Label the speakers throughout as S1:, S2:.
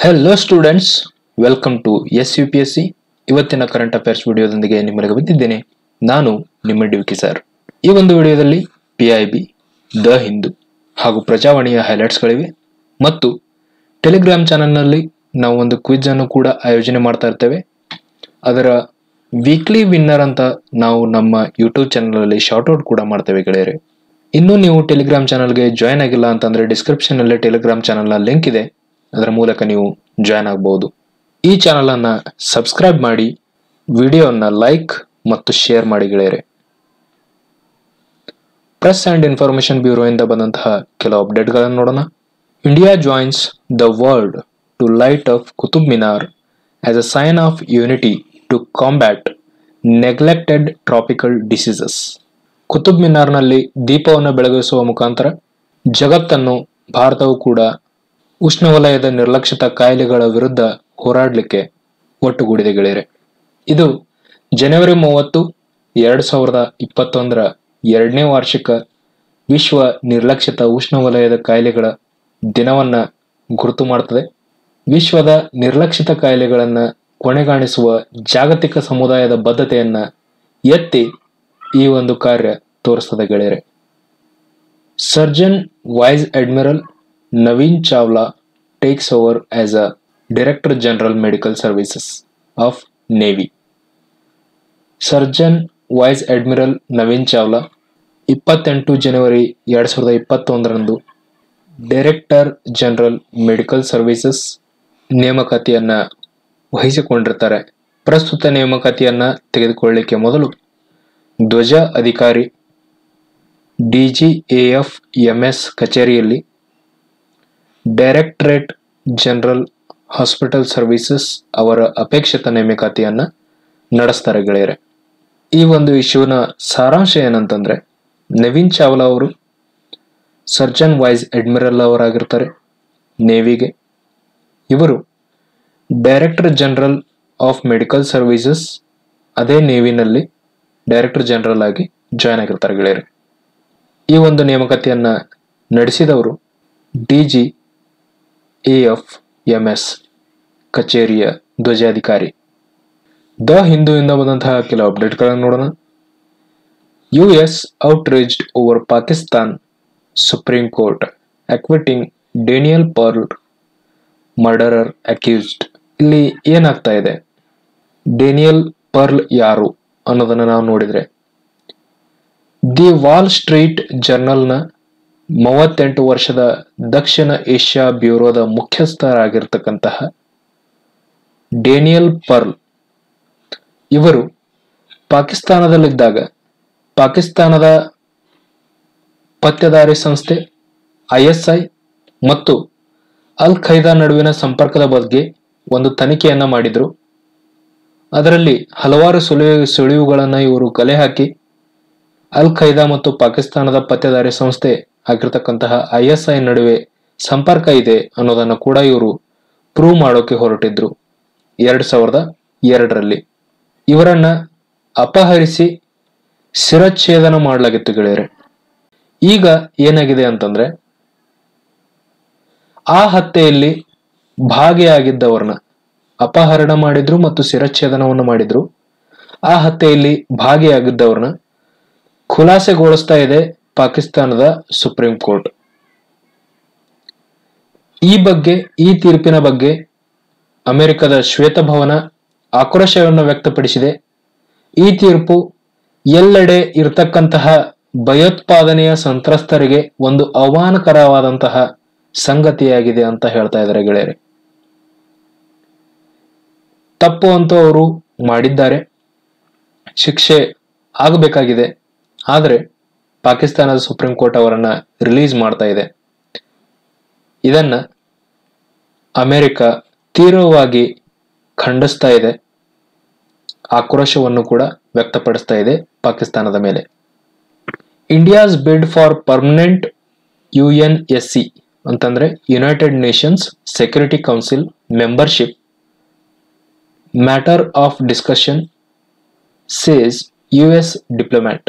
S1: hello students welcome to S U P S C ಇವತ್ತಿನ current affairs ವಿಡಿಯೋದೊಂದಿಗೆ ನಿಮ್ಮಲ್ಲಿಗೆ ಬಂದಿದ್ದೇನೆ ನಾನು ನಿಮ್ಮ ಡಿವಿಕಿ ಸರ್ ಈ ಒಂದು ವಿಡಿಯೋದಲ್ಲಿ P I B the Hindu ಹಾಗೂ ಪ್ರಜಾವಾಣಿಯ ಹೈಲೈಟ್ಸ್ಗಳಿವೆ ಮತ್ತು ಟೆಲಿಗ್ರಾಮ್ ಚಾನಲ್ನಲ್ಲಿ ನಾವು ಒಂದು ಕ್ವಿಜ್ ಅನ್ನು ಕೂಡ ಆಯೋಜನೆ ಮಾಡ್ತಾ ಇರ್ತೇವೆ ಅದರ ವೀಕ್ಲಿ ವಿನ್ನರ್ ಅಂತ ನಾವು ನಮ್ಮ ಯೂಟ್ಯೂಬ್ ಚಾನಲಲ್ಲಿ ಶಾರ್ಟ್ಔಟ್ ಕೂಡ ಮಾಡ್ತೇವೆ ಗೆಳೆಯರೆ ಇನ್ನೂ ನೀವು ಟೆಲಿಗ್ರಾಮ್ ಚಾನಲ್ಗೆ ಜಾಯ್ನ್ ಆಗಿಲ್ಲ ಅಂತಂದ್ರೆ ಡಿಸ್ಕ್ರಿಪ್ಷನ್ ಅಲ್ಲಿ ಟೆಲಿಗ್ರಾಮ್ ಚಾನಲ್ನ ಲಿಂಕ್ ಇದೆ ಅದರ ಮೂಲಕ ನೀವು ಜಾಯ್ನ್ ಆಗಬಹುದು ಈ ಚಾನಲ್ ಅನ್ನ ಸಬ್ಸ್ಕ್ರೈಬ್ ಮಾಡಿ ವಿಡಿಯೋನ ಲೈಕ್ ಮತ್ತು ಶೇರ್ ಮಾಡಿ ಗೆಳೆಯರೆ ಪ್ರೆಸ್ ಅಂಡ್ ಇನ್ಫಾರ್ಮೇಶನ್ ಬ್ಯೂರೋ ಇಂದ ಬಂದಂತಹ ಕೆಲವು ಅಪ್ಡೇಟ್ಗಳನ್ನು ನೋಡೋಣ India joins the world to light of Qutub Minar as a sign of unity to combat neglected tropical diseases Qutub ಮಿನಾರ್ನಲ್ಲಿ ದೀಪವನ್ನು ಬೆಳಗಿಸುವ ಮುಖಾಂತರ ಜಗತ್ತನ್ನು ಭಾರತವು ಕೂಡ ಉಷ್ಣವಲಯದ ನಿರ್ಲಕ್ಷಿತ ಕಾಯಿಲೆಗಳ ವಿರುದ್ಧ ಹೋರಾಡಲಿಕ್ಕೆ ಒಟ್ಟುಗೂಡಿದೆ ಗೆಳೆಯರೆ ಇದು ಜನವರಿ ಮೂವತ್ತು ಎರಡು ಸಾವಿರದ ಇಪ್ಪತ್ತೊಂದರ ಎರಡನೇ ವಾರ್ಷಿಕ ವಿಶ್ವ ನಿರ್ಲಕ್ಷಿತ ಉಷ್ಣವಲಯದ ಕಾಯಿಲೆಗಳ ದಿನವನ್ನ ಗುರುತು ಮಾಡುತ್ತದೆ ವಿಶ್ವದ ನಿರ್ಲಕ್ಷಿತ ಕಾಯಿಲೆಗಳನ್ನ ಕೊನೆಗಾಣಿಸುವ ಜಾಗತಿಕ ಸಮುದಾಯದ ಬದ್ಧತೆಯನ್ನ ಎತ್ತಿ ಈ ಒಂದು ಕಾರ್ಯ ತೋರಿಸ್ತದೆ ಗೆಳೆಯರೆ surgeon vice admiral Naveen Chawla takes over as a director general medical services of navy surgeon vice admiral Naveen Chawla ಇಪ್ಪತ್ತೆಂಟು ಜನವರಿ ಎರಡ್ ಸಾವಿರದ ಇಪ್ಪತ್ತೊಂದರಂದು ಡೈರೆಕ್ಟರ್ ಜನರಲ್ ಮೆಡಿಕಲ್ ಸರ್ವಿಸಸ್ ನೇಮಕಾತಿಯನ್ನ ವಹಿಸಿಕೊಂಡಿರ್ತಾರೆ ಪ್ರಸ್ತುತ ನೇಮಕಾತಿಯನ್ನ ತೆಗೆದುಕೊಳ್ಳಲಿಕ್ಕೆ ಮೊದಲು ಧ್ವಜ ಅಧಿಕಾರಿ ಡಿಜಿಎಎಫ್ ಎಂಎಸ್ ಕಚೇರಿಯಲ್ಲಿ ಡೈರೆಕ್ಟರೇಟ್ ಜನರಲ್ ಹಾಸ್ಪಿಟಲ್ ಸರ್ವಿಸಸ್ ಅವರ ಅಪೇಕ್ಷಿತ ನೇಮಕಾತಿಯನ್ನ ನಡೆಸ್ತಾರೆ ಗೆಳೆಯರೆ ಈ ಒಂದು ಇಶ್ಯೂನ ಸಾರಾಂಶ ಏನಂತಂದ್ರೆ ನವೀನ್ ಚಾವ್ಲಾ ಅವರು ಸರ್ಜನ್ ವೈಸ್ ಅಡ್ಮಿರಲ್ ಅವರಾಗಿರ್ತಾರೆ ನೇವಿಗೆ ಇವರು director general of medical services ಅದೇ ನೇವಿನಲ್ಲಿ ಡೈರೆಕ್ಟರ್ ಜನರಲ್ ಆಗಿ ಜಾಯ್ನ್ ಆಗಿರ್ತಾರೆ ಗೆಳೆಯರು ಈ ಒಂದು ನೇಮಕಾತಿಯನ್ನ ನಡೆಸಿದವರು D G A F M S ಕಚೇರಿಯ ಧ್ವಜಾಧಿಕಾರಿ ದ ಹಿಂದೂ ಇಂದ ಬಂದಂತಹ ಕೆಲವು ಅಪ್ಡೇಟ್ಗಳನ್ನು ನೋಡೋಣ U S outreached over Pakistan supreme court acquitting Daniel Pearl murderer accused ಇಲ್ಲಿ ಏನಾಗ್ತಾ ಇದೆ ಡೇನಿಯಲ್ ಪರ್ಲ್ ಯಾರು ಅನ್ನೋದನ್ನ ನಾವು ನೋಡಿದ್ರೆ ದಿ ವಾಲ್ ಸ್ಟ್ರೀಟ್ ಜರ್ನಲ್ನ ಮೂವತ್ತೆಂಟು ವರ್ಷದ ದಕ್ಷಿಣ ಏಷ್ಯಾ ಬ್ಯೂರೋದ ಮುಖ್ಯಸ್ಥರಾಗಿರ್ತಕ್ಕಂತಹ ಡೇನಿಯಲ್ ಪರ್ಲ್ ಇವರು ಪಾಕಿಸ್ತಾನದಲ್ಲಿದ್ದಾಗ ಪಾಕಿಸ್ತಾನದ ಪತ್ತೆದಾರಿ ಸಂಸ್ಥೆ ಐಎಸ್ಐ ಮತ್ತು ಅಲ್ ಖೈದಾ ನಡುವಿನ ಸಂಪರ್ಕದ ಬಗ್ಗೆ ಒಂದು ತನಿಖೆಯನ್ನ ಮಾಡಿದ್ರು ಅದರಲ್ಲಿ ಹಲವಾರು ಸುಳಿವು ಸುಳಿವುಗಳನ್ನು ಇವರು ಕಲೆ ಹಾಕಿ ಅಲ್ ಖೈದಾ ಮತ್ತು ಪಾಕಿಸ್ತಾನದ ಪತ್ತೆದಾರಿ ಸಂಸ್ಥೆ ಆಗಿರ್ತಕ್ಕಂತಹ ಐಎಸ್ಐ ನಡುವೆ ಸಂಪರ್ಕ ಇದೆ ಅನ್ನೋದನ್ನು ಕೂಡ ಇವರು ಪ್ರೂವ್ ಮಾಡೋಕೆ ಹೊರಟಿದ್ರು ಎರಡ್ ಸಾವಿರದ ಎರಡರಲ್ಲಿ ಇವರನ್ನ ಅಪಹರಿಸಿ ಶಿರಚ್ಛೇದನ ಮಾಡಲಾಗಿತ್ತು ಗೆಳೆಯರೆ ಈಗ ಏನಾಗಿದೆ ಅಂತಂದ್ರೆ ಆ ಹತ್ಯೆಯಲ್ಲಿ ಭಾಗಿಯಾಗಿದ್ದವರನ್ನ ಅಪಹರಣ ಮಾಡಿದ್ರು ಮತ್ತು ಶಿರಚ್ಛೇದನವನ್ನು ಮಾಡಿದ್ರು ಆ ಹತ್ಯೆಯಲ್ಲಿ ಭಾಗಿಯಾಗಿದ್ದವ್ರನ್ನ ಖುಲಾಸೆಗೊಳಿಸ್ತಾ ಇದೆ ಪಾಕಿಸ್ತಾನದ ಸುಪ್ರೀಂ ಕೋರ್ಟ್ ಈ ಬಗ್ಗೆ ಈ ತೀರ್ಪಿನ ಬಗ್ಗೆ ಅಮೆರಿಕದ ಶ್ವೇತಭವನ ಆಕ್ರೋಶವನ್ನು ವ್ಯಕ್ತಪಡಿಸಿದೆ ಈ ತೀರ್ಪು ಎಲ್ಲೆಡೆ ಇರತಕ್ಕಂತಹ ಭಯೋತ್ಪಾದನೆಯ ಸಂತ್ರಸ್ತರಿಗೆ ಒಂದು ಅವಮಾನಕರವಾದಂತಹ ಸಂಗತಿಯಾಗಿದೆ ಅಂತ ಹೇಳ್ತಾ ಇದ್ದಾರೆ ಗೆಳೆಯರೆ ತಪ್ಪು ಅಂತೂ ಅವರು ಮಾಡಿದ್ದಾರೆ ಶಿಕ್ಷೆ ಆಗಬೇಕಾಗಿದೆ ಆದರೆ ಪಾಕಿಸ್ತಾನದ ಸುಪ್ರೀಂ ಕೋರ್ಟ್ ಅವರನ್ನ ರಿಲೀಸ್ ಮಾಡ್ತಾ ಇದೆ ಇದನ್ನ ಅಮೆರಿಕ ತೀವ್ರವಾಗಿ ಖಂಡಿಸ್ತಾ ಇದೆ ಆಕ್ರೋಶವನ್ನು ಕೂಡ ವ್ಯಕ್ತಪಡಿಸ್ತಾ ಇದೆ ಪಾಕಿಸ್ತಾನದ ಮೇಲೆ India's bid for permanent U N S C ಅಂತಂದ್ರೆ United Nations security council membership matter of discussion says U S diplomat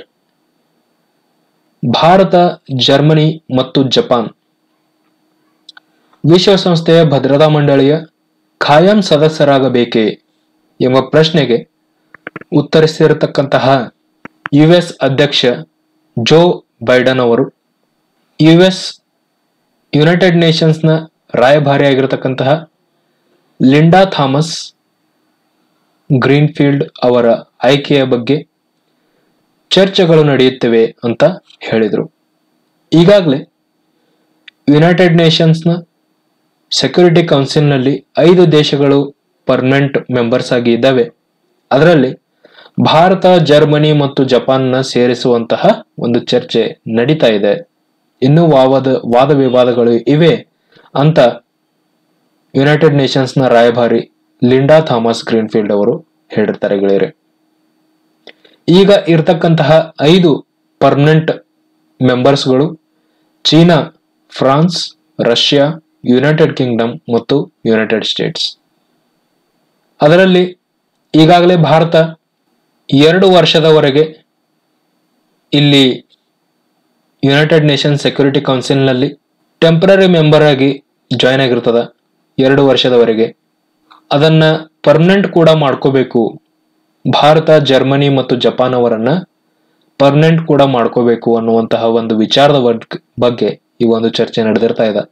S1: Bharat Germany ಮತ್ತು ಜಪಾನ್ ವಿಶ್ವಸಂಸ್ಥೆಯ ಭದ್ರತಾ ಮಂಡಳಿಯ ಖಾಯಂ ಸದಸ್ಯರಾಗಬೇಕೇ ಎಂಬ ಪ್ರಶ್ನೆಗೆ ಉತ್ತರಿಸಿರತಕ್ಕಂತಹ ಯುಎಸ್ ಅಧ್ಯಕ್ಷ ಜೋ ಬೈಡನ್ ಅವರು ಯುಎಸ್ ಯುನೈಟೆಡ್ ನೇಷನ್ಸ್ನ ರಾಯಭಾರಿಯಾಗಿರತಕ್ಕಂತಹ ಲಿಂಡಾ ಥಾಮಸ್ ಗ್ರೀನ್ಫೀಲ್ಡ್ ಅವರ ಆಯ್ಕೆಯ ಬಗ್ಗೆ ಚರ್ಚೆಗಳು ನಡೆಯುತ್ತಿವೆ ಅಂತ ಹೇಳಿದರು ಈಗಾಗಲೇ ಯುನೈಟೆಡ್ ನೇಷನ್ಸ್ನ ಸೆಕ್ಯೂರಿಟಿ ಕೌನ್ಸಿಲ್ನಲ್ಲಿ ಐದು ದೇಶಗಳು ಪರ್ಮನೆಂಟ್ ಮೆಂಬರ್ಸ್ ಆಗಿ ಇದ್ದಾವೆ ಅದರಲ್ಲಿ ಭಾರತ ಜರ್ಮನಿ ಮತ್ತು ಜಪಾನ್ನ ಸೇರಿಸುವಂತಹ ಒಂದು ಚರ್ಚೆ ನಡೀತಾ ಇದೆ ಇನ್ನೂ ವಾದ ವಾದ ವಿವಾದಗಳು ಇವೆ ಅಂತ ಯುನೈಟೆಡ್ ನೇಷನ್ಸ್ನ ರಾಯಭಾರಿ ಲಿಂಡಾ ಥಾಮಸ್ ಗ್ರೀನ್ಫೀಲ್ಡ್ ಅವರು ಹೇಳಿರ್ತಾರೆ ಗೆಳೆಯರೆ ಈಗ ಇರ್ತಕ್ಕಂತಹ ಐದು ಪರ್ಮನೆಂಟ್ ಮೆಂಬರ್ಸ್ಗಳು China France Russia United Kingdom ಮತ್ತು ಯುನೈಟೆಡ್ ಸ್ಟೇಟ್ಸ್ ಅದರಲ್ಲಿ ಈಗಾಗಲೇ ಭಾರತ ಎರಡು ವರ್ಷದವರೆಗೆ ಇಲ್ಲಿ ಯುನೈಟೆಡ್ ನೇಷನ್ ಸೆಕ್ಯೂರಿಟಿ ಕೌನ್ಸಿಲ್ನಲ್ಲಿ ಟೆಂಪರರಿ ಮೆಂಬರ್ ಆಗಿ ಜಾಯ್ನ್ ಆಗಿರ್ತದ ಎರಡು ವರ್ಷದವರೆಗೆ ಅದನ್ನ ಪರ್ಮನೆಂಟ್ ಕೂಡ ಮಾಡ್ಕೋಬೇಕು ಭಾರತ ಜರ್ಮನಿ ಮತ್ತು ಜಪಾನ್ ಅವರನ್ನ ಪರ್ಮನೆಂಟ್ ಕೂಡ ಮಾಡ್ಕೋಬೇಕು ಅನ್ನುವಂತಹ ಒಂದು ವಿಚಾರದ ವರ್ಗ್- ಬಗ್ಗೆ ಈ ಒಂದು ಚರ್ಚೆ ನಡೆದಿರ್ತಾ ಇದೆ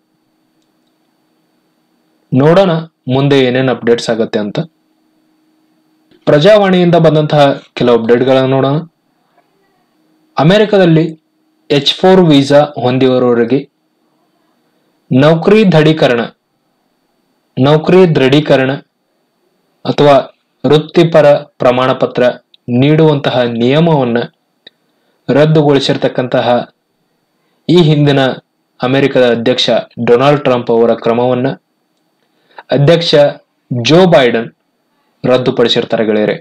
S1: ನೋಡೋಣ ಮುಂದೆ ಏನೇನು ಅಪ್ಡೇಟ್ಸ್ ಆಗತ್ತೆ ಅಂತ ಪ್ರಜಾವಾಣಿಯಿಂದ ಬಂದಂತಹ ಕೆಲವು ಅಪ್ಡೇಟ್ಗಳನ್ನು ನೋಡೋಣ ಅಮೆರಿಕದಲ್ಲಿ ಎಚ್ ಫೋರ್ ವೀಸಾ ಹೊಂದಿರುವವರಿಗೆ ನೌಕರಿ ದೃಢೀಕರಣ ನೌಕರಿ ದೃಢೀಕರಣ ಅಥವಾ ವೃತ್ತಿಪರ ಪ್ರಮಾಣ ಪತ್ರ ನೀಡುವಂತಹ ನಿಯಮವನ್ನ ರದ್ದುಗೊಳಿಸಿರ್ತಕ್ಕಂತಹ ಈ ಹಿಂದಿನ ಅಮೆರಿಕದ ಅಧ್ಯಕ್ಷ ಡೊನಾಲ್ಡ್ ಟ್ರಂಪ್ ಅವರ ಕ್ರಮವನ್ನ ಅಧ್ಯಕ್ಷ ಜೋ ಬೈಡನ್ ರದ್ದುಪಡಿಸಿರ್ತಾರೆ ಗೆಳೆಯರೆ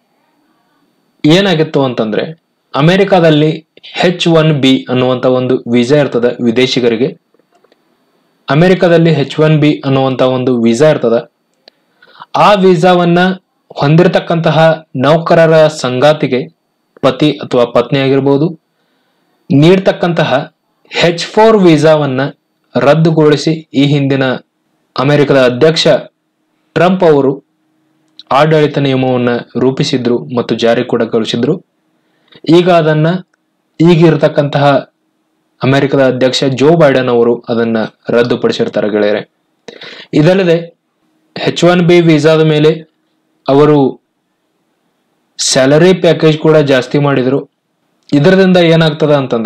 S1: ಏನಾಗಿತ್ತು ಅಂತಂದ್ರೆ ಅಮೆರಿಕಾದಲ್ಲಿ ಹೆಚ್ ಒನ್ ಬಿ ಅನ್ನುವಂತ ಒಂದು ವೀಸಾ ಇರ್ತದ ವಿದೇಶಿಗರಿಗೆ ಅಮೆರಿಕದಲ್ಲಿ ಹೆಚ್ ಒನ್ ಬಿ ಅನ್ನುವಂತ ಒಂದು ವೀಸಾ ಇರ್ತದ ಆ ವೀಸಾವನ್ನ ಹೊಂದಿರತಕ್ಕಂತಹ ನೌಕರರ ಸಂಗಾತಿಗೆ ಪತಿ ಅಥವಾ ಪತ್ನಿ ಆಗಿರ್ಬೋದು ನೀಡ್ತಕ್ಕಂತಹ ಹೆಚ್ ಫೋರ್ ವೀಸಾವನ್ನ ರದ್ದುಗೊಳಿಸಿ ಈ ಹಿಂದಿನ ಅಮೆರಿಕದ ಅಧ್ಯಕ್ಷ ಟ್ರಂಪ್ ಅವರು ಆಡಳಿತ ನಿಯಮವನ್ನ ರೂಪಿಸಿದ್ರು ಮತ್ತು ಜಾರಿ ಕೂಡ ಗೊಳಿಸಿದ್ರು ಈಗ ಅದನ್ನ ಈಗಿರತಕ್ಕಂತಹ ಅಮೆರಿಕದ ಅಧ್ಯಕ್ಷ ಜೋ ಬೈಡನ್ ಅವರು ಅದನ್ನ ರದ್ದುಪಡಿಸಿರ್ತಾರೆ ಗೆಳೆಯರೆ ಇದಲ್ಲದೆ ಹೆಚ್ ಒನ್ ಬಿ ವೀಸಾದ ಮೇಲೆ ಅವರು ಸ್ಯಾಲರಿ ಪ್ಯಾಕೇಜ್ ಕೂಡ ಜಾಸ್ತಿ ಮಾಡಿದ್ರು ಇದರಿಂದ ಏನಾಗ್ತದ ಅಂತಂದ್ರ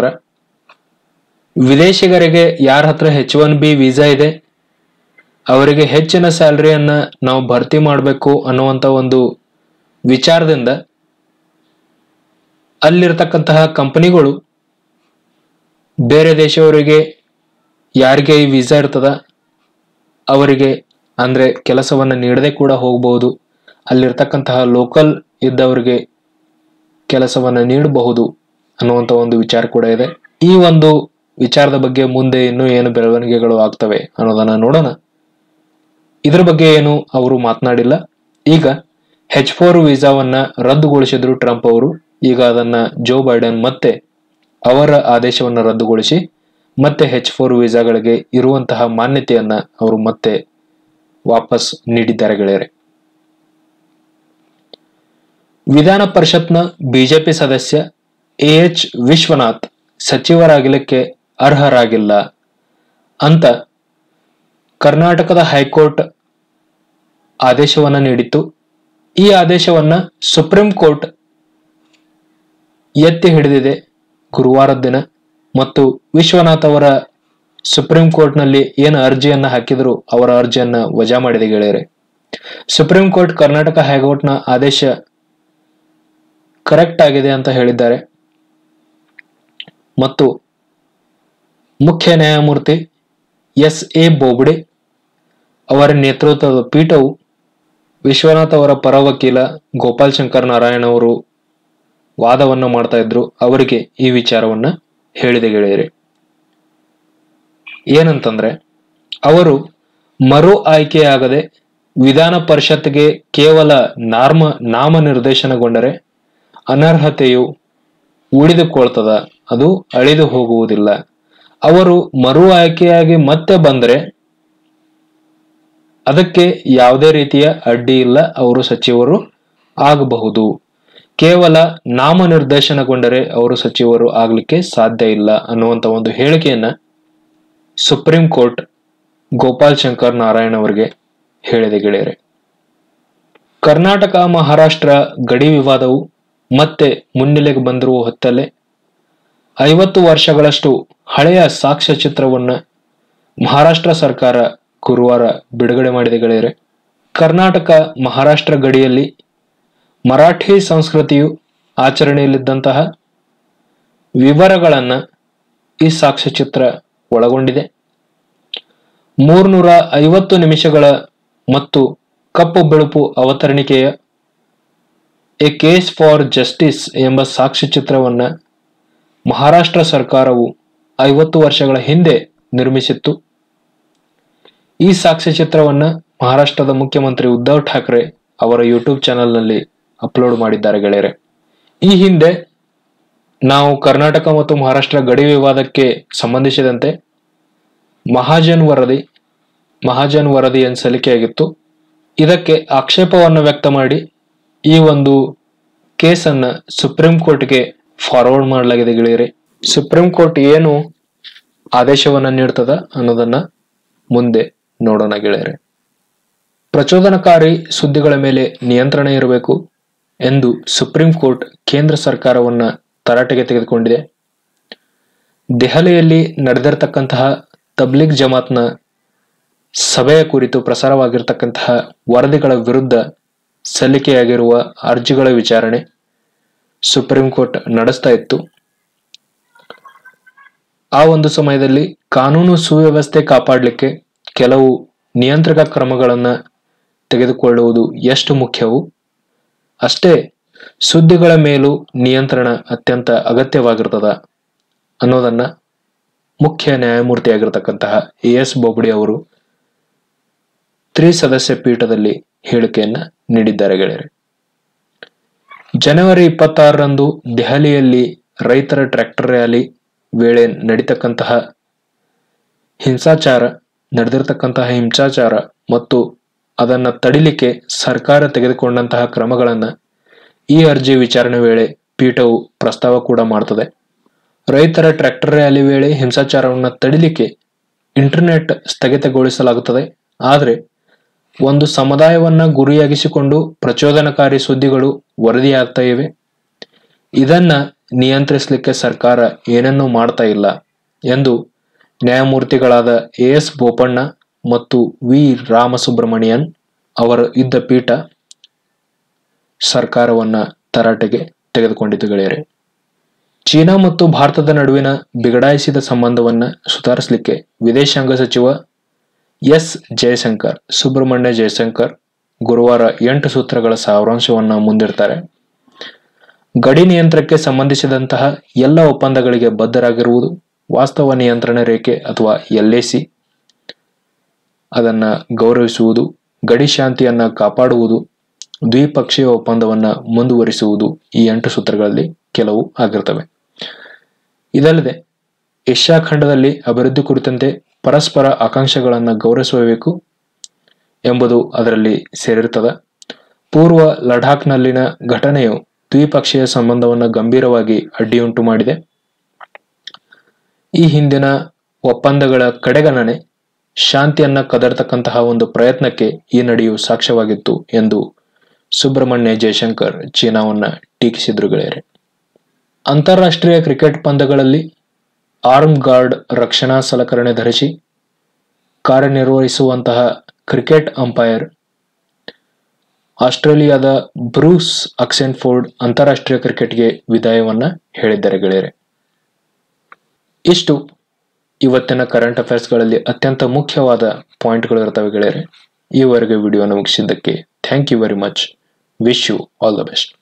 S1: ವಿದೇಶಿಗರಿಗೆ ಯಾರ ಹತ್ರ ಹೆಚ್ ಒನ್ ಬಿ ವೀಸಾ ಇದೆ ಅವರಿಗೆ ಹೆಚ್ಚಿನ ಸ್ಯಾಲರಿಯನ್ನ ನಾವು ಭರ್ತಿ ಮಾಡಬೇಕು ಅನ್ನುವಂತ ಒಂದು ವಿಚಾರದಿಂದ ಅಲ್ಲಿರ್ತಕ್ಕಂತಹ ಕಂಪನಿಗಳು ಬೇರೆ ದೇಶವರಿಗೆ ಯಾರಿಗೆ ಈ ವೀಸಾ ಇರ್ತದ ಅವರಿಗೆ ಅಂದ್ರೆ ಕೆಲಸವನ್ನ ನೀಡದೆ ಕೂಡ ಹೋಗಬಹುದು ಅಲ್ಲಿರ್ತಕ್ಕಂತಹ ಲೋಕಲ್ ಇದ್ದವರಿಗೆ ಕೆಲಸವನ್ನ ನೀಡಬಹುದು ಅನ್ನುವಂತ ಒಂದು ವಿಚಾರ ಕೂಡ ಇದೆ ಈ ಒಂದು ವಿಚಾರದ ಬಗ್ಗೆ ಮುಂದೆ ಇನ್ನೂ ಏನು ಬೆಳವಣಿಗೆಗಳು ಆಗ್ತವೆ ಅನ್ನೋದನ್ನ ನೋಡೋಣ ಇದ್ರ ಬಗ್ಗೆ ಏನು ಅವರು ಮಾತನಾಡಿಲ್ಲ ಈಗ ಹೆಚ್ ಫೋರ್ ವೀಸಾವನ್ನ ರದ್ದುಗೊಳಿಸಿದ್ರು ಟ್ರಂಪ್ ಅವರು ಈಗ ಅದನ್ನ ಜೋ ಬೈಡನ್ ಮತ್ತೆ ಅವರ ಆದೇಶವನ್ನು ರದ್ದುಗೊಳಿಸಿ ಮತ್ತೆ ಹೆಚ್ ಫೋರ್ ವೀಸಾಗಳಿಗೆ ಇರುವಂತಹ ಮಾನ್ಯತೆಯನ್ನ ಅವರು ಮತ್ತೆ ವಾಪಸ್ ನೀಡಿದ್ದಾರೆ ಗೆಳೆಯರೆ ವಿಧಾನ ಪರಿಷತ್ನ ಬಿಜೆಪಿ ಸದಸ್ಯ ಎ ಎಚ್ ವಿಶ್ವನಾಥ್ ಸಚಿವರಾಗಲಿಕ್ಕೆ ಅರ್ಹರಾಗಿಲ್ಲ ಅಂತ ಕರ್ನಾಟಕದ ಹೈಕೋರ್ಟ್ ಆದೇಶವನ್ನ ನೀಡಿತ್ತು ಈ ಆದೇಶವನ್ನ ಸುಪ್ರೀಂ ಕೋರ್ಟ್ ಎತ್ತಿ ಹಿಡಿದಿದೆ ಗುರುವಾರದ ದಿನ ಮತ್ತು ವಿಶ್ವನಾಥ್ ಅವರ ಸುಪ್ರೀಂ ಕೋರ್ಟ್ನಲ್ಲಿ ಏನು ಅರ್ಜಿಯನ್ನ ಹಾಕಿದ್ರು ಅವರ ಅರ್ಜಿಯನ್ನ ವಜಾ ಮಾಡಿದೆ ಗೆಳೆಯರೆ ಸುಪ್ರೀಂ ಕೋರ್ಟ್ ಕರ್ನಾಟಕ ಹೈಕೋರ್ಟ್ನ ಆದೇಶ ಕರೆಕ್ಟ್ ಆಗಿದೆ ಅಂತ ಹೇಳಿದ್ದಾರೆ ಮತ್ತು ಮುಖ್ಯ ನ್ಯಾಯಮೂರ್ತಿ ಎಸ್ ಎ ಬೋಬ್ಡೆ ಅವರ ನೇತೃತ್ವದ ಪೀಠವು ವಿಶ್ವನಾಥ್ ಅವರ ಪರ ವಕೀಲ ಗೋಪಾಲ್ ಶಂಕರ್ ನಾರಾಯಣ ಅವರು ವಾದವನ್ನು ಮಾಡ್ತಾ ಇದ್ರು ಅವರಿಗೆ ಈ ವಿಚಾರವನ್ನ ಹೇಳಿದೆ ಗೆಳೆಯರೆ ಏನಂತಂದ್ರೆ ಅವರು ಮರು ಆಯ್ಕೆಯಾಗದೆ ವಿಧಾನ ಪರಿಷತ್ಗೆ ಕೇವಲ ನಾಮ ನಾಮನಿರ್ದೇಶನಗೊಂಡರೆ ಅನರ್ಹತೆಯು ಉಳಿದುಕೊಳ್ತದ ಅದು ಅಳಿದು ಹೋಗುವುದಿಲ್ಲ ಅವರು ಮರು ಆಯ್ಕೆಯಾಗಿ ಮತ್ತೆ ಬಂದರೆ ಅದಕ್ಕೆ ಯಾವುದೇ ರೀತಿಯ ಅಡ್ಡಿ ಇಲ್ಲ ಅವರು ಸಚಿವರು ಆಗಬಹುದು ಕೇವಲ ನಾಮನಿರ್ದೇಶನಗೊಂಡರೆ ಅವರು ಸಚಿವರು ಆಗ್ಲಿಕ್ಕೆ ಸಾಧ್ಯ ಇಲ್ಲ ಅನ್ನುವಂತ ಒಂದು ಹೇಳಿಕೆಯನ್ನ ಸುಪ್ರೀಂ ಕೋರ್ಟ್ ಗೋಪಾಲ್ ಶಂಕರ್ ನಾರಾಯಣ್ ಅವರಿಗೆ ಹೇಳಿದೆ ಗೆಳೆಯರೆ ಕರ್ನಾಟಕ ಮಹಾರಾಷ್ಟ್ರ ಗಡಿ ವಿವಾದವು ಮತ್ತೆ ಮುನ್ನೆಲೆಗೆ ಬಂದಿರುವ ಹೊತ್ತಲ್ಲೇ ಐವತ್ತು ವರ್ಷಗಳಷ್ಟು ಹಳೆಯ ಸಾಕ್ಷ್ಯಚಿತ್ರವನ್ನ ಮಹಾರಾಷ್ಟ್ರ ಸರ್ಕಾರ ಗುರುವಾರ ಬಿಡುಗಡೆ ಮಾಡಿದೆ ಗೆಳೆಯರೆ ಕರ್ನಾಟಕ ಮಹಾರಾಷ್ಟ್ರ ಗಡಿಯಲ್ಲಿ ಮರಾಠಿ ಸಂಸ್ಕೃತಿಯು ಆಚರಣೆಯಲ್ಲಿದ್ದಂತಹ ವಿವರಗಳನ್ನ ಈ ಸಾಕ್ಷ್ಯಚಿತ್ರ ಒಳಗೊಂಡಿದೆ ಮೂರ್ನೂರ ಐವತ್ತು ನಿಮಿಷಗಳ ಮತ್ತು ಕಪ್ಪು ಬೆಳುಪು ಅವತರಣಿಕೆಯ ಎ ಕೇಸ್ ಫಾರ್ ಜಸ್ಟಿಸ್ ಎಂಬ ಸಾಕ್ಷ್ಯಚಿತ್ರವನ್ನ ಮಹಾರಾಷ್ಟ್ರ ಸರ್ಕಾರವು ಐವತ್ತು ವರ್ಷಗಳ ಹಿಂದೆ ನಿರ್ಮಿಸಿತ್ತು ಈ ಸಾಕ್ಷ್ಯಚಿತ್ರವನ್ನ ಮಹಾರಾಷ್ಟ್ರದ ಮುಖ್ಯಮಂತ್ರಿ ಉದ್ಧವ್ ಠಾಕ್ರೆ ಅವರ ಯೂಟ್ಯೂಬ್ ಚಾನೆಲ್ನಲ್ಲಿ ಅಪ್ಲೋಡ್ ಮಾಡಿದ್ದಾರೆ ಗೆಳೆಯರೆ ಈ ಹಿಂದೆ ನಾವು ಕರ್ನಾಟಕ ಮತ್ತು ಮಹಾರಾಷ್ಟ್ರ ಗಡಿ ವಿವಾದಕ್ಕೆ ಸಂಬಂಧಿಸಿದಂತೆ ಮಹಾಜನ್ ವರದಿ ಮಹಾಜನ್ ವರದಿ ಏನು ಸಲ್ಲಿಕೆಯಾಗಿತ್ತು ಇದಕ್ಕೆ ಆಕ್ಷೇಪವನ್ನು ವ್ಯಕ್ತ ಮಾಡಿ ಈ ಒಂದು ಕೇಸನ್ನ ಸುಪ್ರೀಂ ಕೋರ್ಟ್ಗೆ ಫಾರ್ವರ್ಡ್ ಮಾಡಲಾಗಿದೆ ಗೆಳೆಯರೆ ಸುಪ್ರೀಂ ಕೋರ್ಟ್ ಏನು ಆದೇಶವನ್ನ ನೀಡ್ತದ ಅನ್ನೋದನ್ನ ಮುಂದೆ ನೋಡೋಣ ಗೆಳೆಯರೆ ಪ್ರಚೋದನಕಾರಿ ಸುದ್ದಿಗಳ ಮೇಲೆ ನಿಯಂತ್ರಣ ಇರಬೇಕು ಎಂದು ಸುಪ್ರೀಂ ಕೋರ್ಟ್ ಕೇಂದ್ರ ಸರ್ಕಾರವನ್ನ ತರಾಟೆಗೆ ತೆಗೆದುಕೊಂಡಿದೆ ದೆಹಲಿಯಲ್ಲಿ ನಡೆದಿರತಕ್ಕಂತಹ ತಬ್ಲಿಗ್ ಜಮಾತ್ನ ಸಭೆಯ ಕುರಿತು ಪ್ರಸಾರವಾಗಿರ್ತಕ್ಕಂತಹ ವರದಿಗಳ ವಿರುದ್ಧ ಸಲ್ಲಿಕೆಯಾಗಿರುವ ಅರ್ಜಿಗಳ ವಿಚಾರಣೆ ಸುಪ್ರೀಂ ಕೋರ್ಟ್ ನಡೆಸ್ತಾ ಇತ್ತು ಆ ಒಂದು ಸಮಯದಲ್ಲಿ ಕಾನೂನು ಸುವ್ಯವಸ್ಥೆ ಕಾಪಾಡಲಿಕ್ಕೆ ಕೆಲವು ನಿಯಂತ್ರಕ ಕ್ರಮಗಳನ್ನು ತೆಗೆದುಕೊಳ್ಳುವುದು ಎಷ್ಟು ಮುಖ್ಯವೋ ಅಷ್ಟೇ ಸುದ್ದಿಗಳ ಮೇಲೂ ನಿಯಂತ್ರಣ ಅತ್ಯಂತ ಅಗತ್ಯವಾಗಿರ್ತದ ಅನ್ನೋದನ್ನ ಮುಖ್ಯ ನ್ಯಾಯಮೂರ್ತಿಯಾಗಿರ್ತಕ್ಕಂತಹ ಎ ಎಸ್ ಬೊಬ್ಡೆ ಅವರು ತ್ರಿಸದಸ್ಯ ಪೀಠದಲ್ಲಿ ಹೇಳಿಕೆಯನ್ನ ನೀಡಿದ್ದಾರೆ ಗೆಳೆಯರೆ ಜನವರಿ ಇಪ್ಪತ್ತಾರರಂದು ದೆಹಲಿಯಲ್ಲಿ ರೈತರ ಟ್ರ್ಯಾಕ್ಟರ್ ರ್ಯಾಲಿ ವೇಳೆ ನಡೀತಕ್ಕಂತಹ ಹಿಂಸಾಚಾರ ನಡೆದಿರತಕ್ಕಂತಹ ಹಿಂಸಾಚಾರ ಮತ್ತು ಅದನ್ನ ತಡಿಲಿಕ್ಕೆ ಸರ್ಕಾರ ತೆಗೆದುಕೊಂಡಂತಹ ಕ್ರಮಗಳನ್ನ ಈ ಅರ್ಜಿ ವಿಚಾರಣೆ ವೇಳೆ ಪೀಠವು ಪ್ರಸ್ತಾವ ಕೂಡ ಮಾಡ್ತದೆ ರೈತರ ಟ್ರ್ಯಾಕ್ಟರ್ ರ್ಯಾಲಿ ವೇಳೆ ಹಿಂಸಾಚಾರವನ್ನು ತಡಿಲಿಕ್ಕೆ ಇಂಟರ್ನೆಟ್ ಸ್ಥಗಿತಗೊಳಿಸಲಾಗುತ್ತದೆ ಆದರೆ ಒಂದು ಸಮುದಾಯವನ್ನ ಗುರಿಯಾಗಿಸಿಕೊಂಡು ಪ್ರಚೋದನಕಾರಿ ಸುದ್ದಿಗಳು ವರದಿಯಾಗ್ತಾ ಇವೆ ಇದನ್ನ ನಿಯಂತ್ರಿಸಲಿಕ್ಕೆ ಸರ್ಕಾರ ಏನನ್ನೂ ಮಾಡ್ತಾ ಇಲ್ಲ ಎಂದು ನ್ಯಾಯಮೂರ್ತಿಗಳಾದ ಎ ಎಸ್ ಬೋಪಣ್ಣ ಮತ್ತು ವಿ ರಾಮಸುಬ್ರಮಣಿಯನ್ ಅವರ ಇದ್ದ ಪೀಠ ಸರ್ಕಾರವನ್ನ ತರಾಟೆಗೆ ತೆಗೆದುಕೊಂಡಿತು ಗೆಳೆಯರೆ ಚೀನಾ ಮತ್ತು ಭಾರತದ ನಡುವಿನ ಬಿಗಡಾಯಿಸಿದ ಸಂಬಂಧವನ್ನ ಸುಧಾರಿಸಲಿಕ್ಕೆ ವಿದೇಶಾಂಗ ಸಚಿವ ಎಸ್ ಜಯಶಂಕರ್ ಸುಬ್ರಹ್ಮಣ್ಯ ಜಯಶಂಕರ್ ಗುರುವಾರ ಎಂಟು ಸೂತ್ರಗಳ ಸಾರಾಂಶವನ್ನ ಮುಂದಿಡ್ತಾರೆ ಗಡಿ ನಿಯಂತ್ರಣಕ್ಕೆ ಸಂಬಂಧಿಸಿದಂತಹ ಎಲ್ಲ ಒಪ್ಪಂದಗಳಿಗೆ ಬದ್ಧರಾಗಿರುವುದು ವಾಸ್ತವ ನಿಯಂತ್ರಣ ರೇಖೆ ಅಥವಾ ಎಲ್ಎಸಿ ಅದನ್ನ ಗೌರವಿಸುವುದು ಗಡಿ ಶಾಂತಿಯನ್ನ ಕಾಪಾಡುವುದು ದ್ವಿಪಕ್ಷೀಯ ಒಪ್ಪಂದವನ್ನ ಮುಂದುವರಿಸುವುದು ಈ ಎಂಟು ಸೂತ್ರಗಳಲ್ಲಿ ಕೆಲವು ಆಗಿರ್ತವೆ ಇದಲ್ಲದೆ ಏಷ್ಯಾ ಖಂಡದಲ್ಲಿ ಅಭಿವೃದ್ಧಿ ಕುರಿತಂತೆ ಪರಸ್ಪರ ಆಕಾಂಕ್ಷೆಗಳನ್ನು ಗೌರವಿಸಬೇಕು ಎಂಬುದು ಅದರಲ್ಲಿ ಸೇರಿರ್ತದೆ ಪೂರ್ವ ಲಡಾಖ್ನಲ್ಲಿನ ಘಟನೆಯು ದ್ವಿಪಕ್ಷೀಯ ಸಂಬಂಧವನ್ನು ಗಂಭೀರವಾಗಿ ಅಡ್ಡಿಯುಂಟು ಮಾಡಿದೆ ಈ ಹಿಂದಿನ ಒಪ್ಪಂದಗಳ ಕಡೆಗಣನೆ ಶಾಂತಿಯನ್ನ ಕದರ್ತಕ್ಕಂತಹ ಒಂದು ಪ್ರಯತ್ನಕ್ಕೆ ಈ ನಡೆಯು ಸಾಕ್ಷ್ಯವಾಗಿತ್ತು ಎಂದು ಸುಬ್ರಹ್ಮಣ್ಯ ಜಯಶಂಕರ್ ಚೀನಾವನ್ನ ಟೀಕಿಸಿದ್ರು ಗೆಳೆಯರೆ ಅಂತಾರಾಷ್ಟ್ರೀಯ ಕ್ರಿಕೆಟ್ ಪಂದ್ಯಗಳಲ್ಲಿ ಆರ್ಮ್ ಗಾರ್ಡ್ ರಕ್ಷಣಾ ಸಲಕರಣೆ ಧರಿಸಿ ಕಾರ್ಯನಿರ್ವಹಿಸುವಂತಹ ಕ್ರಿಕೆಟ್ ಅಂಪೈರ್ ಆಸ್ಟ್ರೇಲಿಯಾದ ಬ್ರೂಸ್ ಅಕ್ಸೆನ್ಫೋರ್ಡ್ ಅಂತಾರಾಷ್ಟ್ರೀಯ ಕ್ರಿಕೆಟ್ಗೆ ವಿದಾಯವನ್ನ ಹೇಳಿದ್ದಾರೆ ಗೆಳೆಯರೆ ಇಷ್ಟು ಇವತ್ತಿನ ಕರೆಂಟ್ ಅಫೇರ್ಸ್ಗಳಲ್ಲಿ ಅತ್ಯಂತ ಮುಖ್ಯವಾದ ಪಾಯಿಂಟ್ಗಳು ಇರ್ತವೆ ಗೆಳೆಯರೆ ಈವರೆಗೆ ವಿಡಿಯೋನ ಮುಗಿಸಿದ್ದಕ್ಕೆ thank you very much wish you all the best